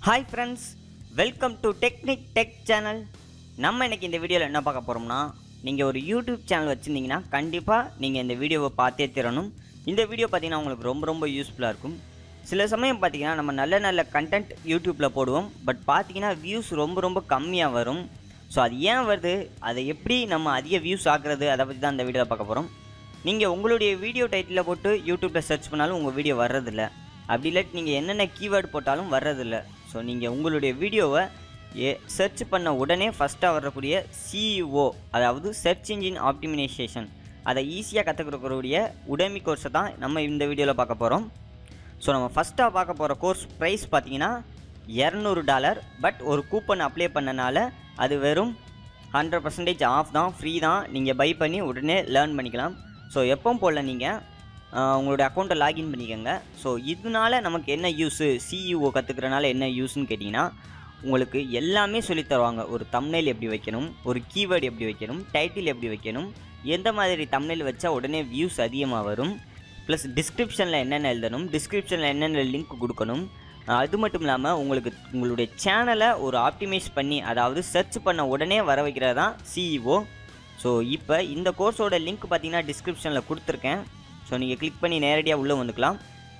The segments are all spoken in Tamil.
hi friends welcome to technique tech channel நம்ம இன்னைக்கு இந்த வீடியோவில் என்ன பார்க்க போகிறோம்னா நீங்கள் ஒரு யூடியூப் சேனல் வச்சுருந்தீங்கன்னா கண்டிப்பாக நீங்கள் இந்த வீடியோவை பார்த்தே தரணும் இந்த வீடியோ பார்த்தீங்கன்னா உங்களுக்கு ரொம்ப ரொம்ப யூஸ்ஃபுல்லாக இருக்கும் சில சமயம் பார்த்தீங்கன்னா நம்ம நல்ல நல்ல கண்டென்ட் யூடியூப்பில் போடுவோம் பட் பார்த்தீங்கன்னா வியூஸ் ரொம்ப ரொம்ப கம்மியாக வரும் ஸோ அது ஏன் வருது அதை எப்படி நம்ம அதிக வியூஸ் ஆக்குறது அதை பற்றி தான் இந்த வீடியோவில் பார்க்க போகிறோம் நீங்கள் உங்களுடைய வீடியோ டைட்டிலில் போட்டு யூடியூப்பில் சர்ச் பண்ணாலும் உங்கள் வீடியோ வர்றதில்ல அப்படி இல்லாட்டி நீங்கள் என்னென்ன கீவேர்டு போட்டாலும் வர்றதில்ல ஸோ நீங்கள் உங்களுடைய வீடியோவை ஏ சர்ச் பண்ண உடனே ஃபஸ்ட்டாக வரக்கூடிய சிஇஓ அதாவது சர்ச் இன்ஜின் ஆப்டிமைசேஷன் அதை ஈஸியாக கற்றுக்கிறக்கூடிய உடைமை கோர்ஸை தான் நம்ம இந்த வீடியோவில் பார்க்க போகிறோம் ஸோ நம்ம ஃபஸ்ட்டாக பார்க்க போகிற கோர்ஸ் ப்ரைஸ் பார்த்தீங்கன்னா இரநூறு டாலர் பட் ஒரு கூப்பன் அப்ளை பண்ணனால அது வெறும் ஹண்ட்ரட் பர்சன்டேஜ் ஆஃப் தான் ஃப்ரீ தான் நீங்கள் பை பண்ணி உடனே லேர்ன் பண்ணிக்கலாம் ஸோ எப்பவும் போல் நீங்கள் உங்களுடைய அக்கௌண்ட்டை லாகின் பண்ணிக்கோங்க ஸோ இதனால நமக்கு என்ன யூஸு சிஇஓ கற்றுக்கிறனால என்ன யூஸ்ன்னு கேட்டிங்கன்னா உங்களுக்கு எல்லாமே சொல்லித் தருவாங்க ஒரு தம்னைல் எப்படி வைக்கணும் ஒரு கீவேர்டு எப்படி வைக்கணும் டைட்டில் எப்படி வைக்கணும் எந்த மாதிரி தம்னைல் வச்சா உடனே வியூஸ் அதிகமாக வரும் ப்ளஸ் டிஸ்கிரிப்ஷனில் என்னென்ன எழுதணும் டிஸ்கிரிப்ஷனில் என்னென்ன லிங்க் கொடுக்கணும் அஹ் அது மட்டும் இல்லாமல் உங்களுக்கு உங்களுடைய சேனலை ஒரு ஆப்டிமைஸ் பண்ணி அதாவது சர்ச் பண்ண உடனே வர வைக்கிறது தான் சிஇஓ ஸோ இப்போ இந்த கோர்ஸோட லிங்க் பார்த்தீங்கன்னா டிஸ்கிரிப்ஷனில் கொடுத்துருக்கேன் ஸோ நீங்கள் கிளிக் பண்ணி நேரடியாக உள்ளே வந்துக்கலாம்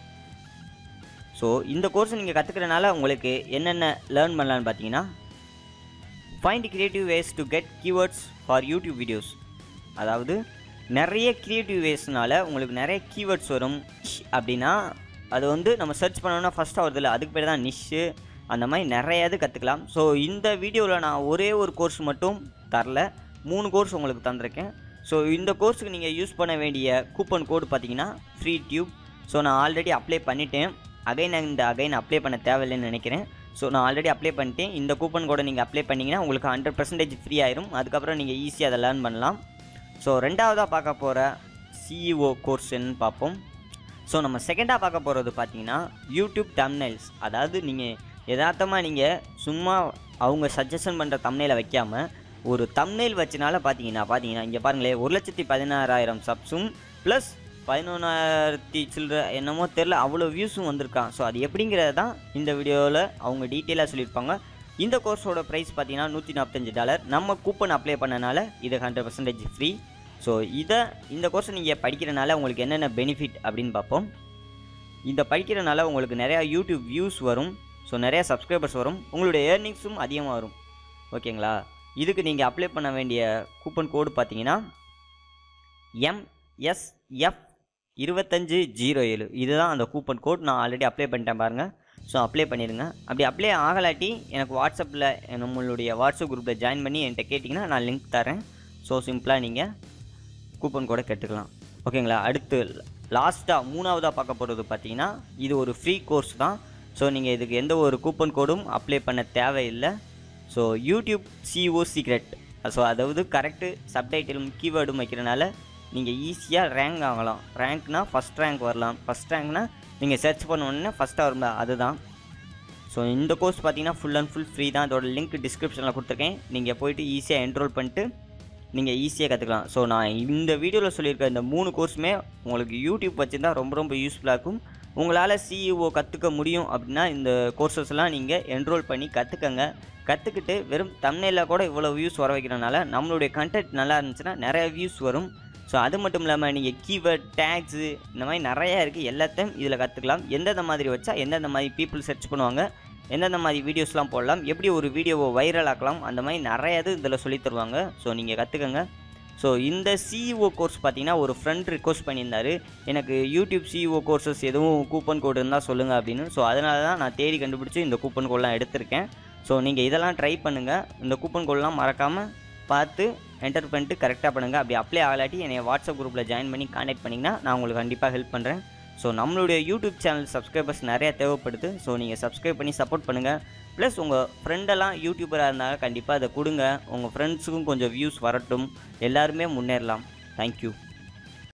ஸோ இந்த கோர்ஸ் நீங்கள் கற்றுக்கிறனால உங்களுக்கு என்னென்ன லேர்ன் பண்ணலான்னு பார்த்தீங்கன்னா find creative ways to get keywords for YouTube videos அதாவது நிறைய கிரியேட்டிவ் வேஸ்னால உங்களுக்கு நிறைய கீவேர்ட்ஸ் வரும் Niche அப்படின்னா அது வந்து நம்ம சர்ச் பண்ணோம்னா ஃபஸ்ட்டாக வருதுல்ல அதுக்கு பேர் தான் நிஷ்ஷு அந்த மாதிரி நிறைய இது கற்றுக்கலாம் ஸோ இந்த வீடியோவில் நான் ஒரே ஒரு கோர்ஸ் மட்டும் தரல மூணு கோர்ஸ் உங்களுக்கு தந்திருக்கேன் ஸோ இந்த கோர்ஸுக்கு நீங்கள் யூஸ் பண்ண வேண்டிய கூப்பன் கோடு பார்த்தீங்கன்னா ஃப்ரீ டியூப் ஸோ நான் ஆல்ரெடி அப்ளை பண்ணிட்டேன் அகைன் இந்த அகைன் அப்ளை பண்ண தேவையில்லைன்னு நினைக்கிறேன் ஸோ நான் ஆல்ரெடி அப்ளை பண்ணிட்டேன் இந்த கூப்பன் கோடை நீங்கள் அப்ளை பண்ணிங்கன்னா உங்களுக்கு ஹண்ட்ரட் பர்சன்டேஜ் ஃப்ரீ ஆயிரும் அதுக்கப்புறம் நீங்கள் ஈஸியாக அதை லேர்ன் பண்ணலாம் ஸோ ரெண்டாவதாக பார்க்க போகிற சிஇஓ கோர்ஸ் என்னன்னு பார்ப்போம் ஸோ நம்ம செகண்டாக பார்க்க போகிறது பார்த்தீங்கன்னா யூடியூப் தம்னைல்ஸ் அதாவது நீங்கள் யதார்த்தமாக நீங்கள் சும்மா அவங்க சஜஷன் பண்ணுற தம்னைலை வைக்காமல் ஒரு தம்னைல் வச்சனால பார்த்தீங்கன்னா பார்த்தீங்கன்னா இங்கே பாருங்களேன் ஒரு லட்சத்தி பதினாறாயிரம் சப்ஸும் ப்ளஸ் பதினொன்றாயிரத்தி சில்லற என்னமோ தெரில அவ்வளோ வியூஸும் வந்திருக்கான் ஸோ அது எப்படிங்கிறது தான் இந்த வீடியோவில் அவங்க டீட்டெயிலாக சொல்லியிருப்பாங்க இந்த கோர்ஸோட ப்ரைஸ் பார்த்தீங்கன்னா நூற்றி நாற்பத்தஞ்சு டாலர் நம்ம கூப்பன் அப்ளை பண்ணனால இது ஹண்ட்ரட் பர்சன்டேஜ் ஃப்ரீ ஸோ இதை இந்த கோர்ஸை நீங்கள் படிக்கிறனால உங்களுக்கு என்னென்ன பெனிஃபிட் அப்படின்னு பார்ப்போம் இந்த படிக்கிறனால உங்களுக்கு நிறையா யூடியூப் வியூஸ் வரும் ஸோ நிறையா சப்ஸ்கிரைபர்ஸ் வரும் உங்களுடைய ஏர்னிங்ஸும் அதிகமாக வரும் ஓகேங்களா இதுக்கு நீங்கள் அப்ளை பண்ண வேண்டிய கூப்பன் கோடு பார்த்தீங்கன்னா எம்எஸ்எஃப் இருபத்தஞ்சு ஜீரோ ஏழு இதுதான் அந்த கூப்பன் கோட் நான் ஆல்ரெடி அப்ளை பண்ணிட்டேன் பாருங்கள் ஸோ அப்ளை பண்ணிடுங்க அப்படி அப்ளை ஆகலாட்டி எனக்கு வாட்ஸ்அப்பில் நம்மளுடைய வாட்ஸ்அப் குரூப்பில் ஜாயின் பண்ணி என்கிட்ட கேட்டிங்கன்னா நான் லிங்க் தரேன் ஸோ சிம்பிளாக நீங்கள் கூப்பன் கோடை கட்டுக்கலாம் ஓகேங்களா அடுத்து லாஸ்ட்டாக மூணாவதாக பார்க்க போகிறது பார்த்தீங்கன்னா இது ஒரு ஃப்ரீ கோர்ஸ் தான் ஸோ நீங்கள் இதுக்கு எந்த ஒரு கூப்பன் கோடும் அப்ளை பண்ண தேவையில்லை so YouTube SEO secret so அதாவது கரெக்டு சப்டைட்டிலும் கீவேர்டும் வைக்கிறனால நீங்கள் ஈஸியாக ரேங்க் ஆகலாம் ரேங்க்னா ஃபஸ்ட் ரேங்க் வரலாம் ஃபஸ்ட் ரேங்க்னா நீங்கள் சர்ச் பண்ண உடனே ஃபஸ்ட்டாக வரும்ல அதுதான் ஸோ இந்த கோர்ஸ் பார்த்தீங்கன்னா ஃபுல் அண்ட் ஃபுல் ஃப்ரீ தான் அதோட லிங்க் டிஸ்கிரிப்ஷனில் கொடுத்துருக்கேன் நீங்கள் போயிட்டு ஈஸியாக என்ரோல் பண்ணிட்டு நீங்கள் ஈஸியாக கற்றுக்கலாம் ஸோ நான் இந்த வீடியோவில் சொல்லியிருக்க இந்த மூணு கோர்ஸுமே உங்களுக்கு யூடியூப் வச்சுருந்தா ரொம்ப ரொம்ப யூஸ்ஃபுல்லாக இருக்கும் உங்களால் சிஇஓ கற்றுக்க முடியும் அப்படின்னா இந்த கோர்சஸ்லாம் நீங்கள் என்ரோல் பண்ணி கற்றுக்கங்க கற்றுக்கிட்டு வெறும் தமிழில் கூட இவ்வளோ வியூஸ் வர வைக்கிறனால நம்மளுடைய கண்டென்ட் நல்லா இருந்துச்சுன்னா நிறைய வியூஸ் வரும் ஸோ அது மட்டும் இல்லாமல் நீங்கள் கீவேர்ட் டேக்ஸு இந்த மாதிரி நிறையா இருக்குது எல்லாத்தையும் இதில் கற்றுக்கலாம் எந்தெந்த மாதிரி வச்சா எந்தெந்த மாதிரி பீப்புள் சர்ச் பண்ணுவாங்க எந்தெந்த மாதிரி வீடியோஸ்லாம் போடலாம் எப்படி ஒரு வீடியோவை வைரல் ஆக்கலாம் அந்த மாதிரி நிறைய இது இதில் சொல்லித் தருவாங்க ஸோ நீங்கள் கற்றுக்கங்க ஸோ இந்த சிஇஓ கோர்ஸ் பார்த்தீங்கன்னா ஒரு ஃப்ரெண்ட் ரிக்வஸ்ட் பண்ணியிருந்தாரு எனக்கு யூடியூப் சிஇஓ கோர்சஸ் எதுவும் கூப்பன் கோடு இருந்தால் சொல்லுங்கள் அப்படின்னு ஸோ அதனால தான் நான் தேடி கண்டுபிடிச்சி இந்த கூப்பன் கோடெலாம் எடுத்திருக்கேன் ஸோ நீங்கள் இதெல்லாம் ட்ரை பண்ணுங்கள் இந்த கூப்பன் கோடெலாம் மறக்காமல் பார்த்து என்டர் பண்ணிட்டு கரெக்டாக பண்ணுங்கள் அப்படி அப்ளை ஆகலாட்டி என்னை வாட்ஸ்அப் குரூப்பில் ஜாயின் பண்ணி கான்டாக்ட் பண்ணிங்கன்னா நான் உங்களுக்கு கண்டிப்பாக ஹெல்ப் பண்ணுறேன் ஸோ நம்மளுடைய யூடியூப் சேனல் சப்ஸ்கிரைபர்ஸ் நிறையா தேவைப்படுது ஸோ நீங்கள் சப்ஸ்கிரைப் பண்ணி சப்போர்ட் பண்ணுங்கள் ப்ளஸ் உங்கள் ஃப்ரெண்டெல்லாம் யூடியூபராக இருந்தால் கண்டிப்பாக அதை கொடுங்க உங்கள் ஃப்ரெண்ட்ஸுக்கும் கொஞ்சம் வியூஸ் வரட்டும் எல்லாருமே முன்னேறலாம் தேங்க்யூ